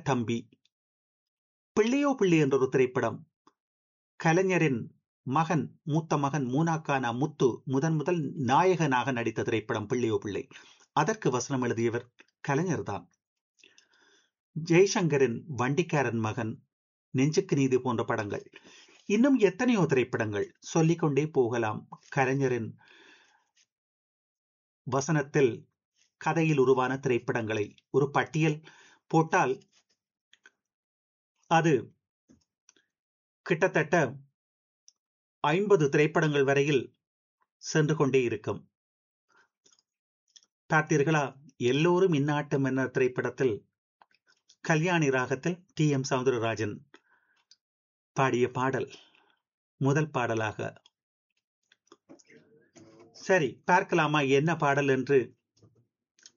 தம்பி பிள்ளையோ பிள்ளை என்ற ஒரு திரைப்படம் கலைஞரின் மகன் மூத்த மகன் மூனாக்கானா முத்து முதன் முதல் நாயகனாக நடித்த திரைப்படம் பிள்ளையோ பிள்ளை அதற்கு வசனம் எழுதியவர் கலைஞர் தான் ஜெய்சங்கரின் வண்டிக்காரன் மகன் நெஞ்சுக்கு நீதி போன்ற படங்கள் இன்னும் எத்தனையோ திரைப்படங்கள் சொல்லிக்கொண்டே போகலாம் கலைஞரின் வசனத்தில் கதையில் உருவான திரைப்படங்களை ஒரு பட்டியல் போட்டால் அது கிட்டத்தட்ட ஐம்பது திரைப்படங்கள் வரையில் சென்று கொண்டே இருக்கும் பார்த்தீர்களா எல்லோரும் இந்நாட்டம் என்ற திரைப்படத்தில் கல்யாணி ராகத்தில் டி எம் சவுந்தரராஜன் பாடிய பாடல் முதல் பாடலாக சரி பார்க்கலாமா என்ன பாடல் என்று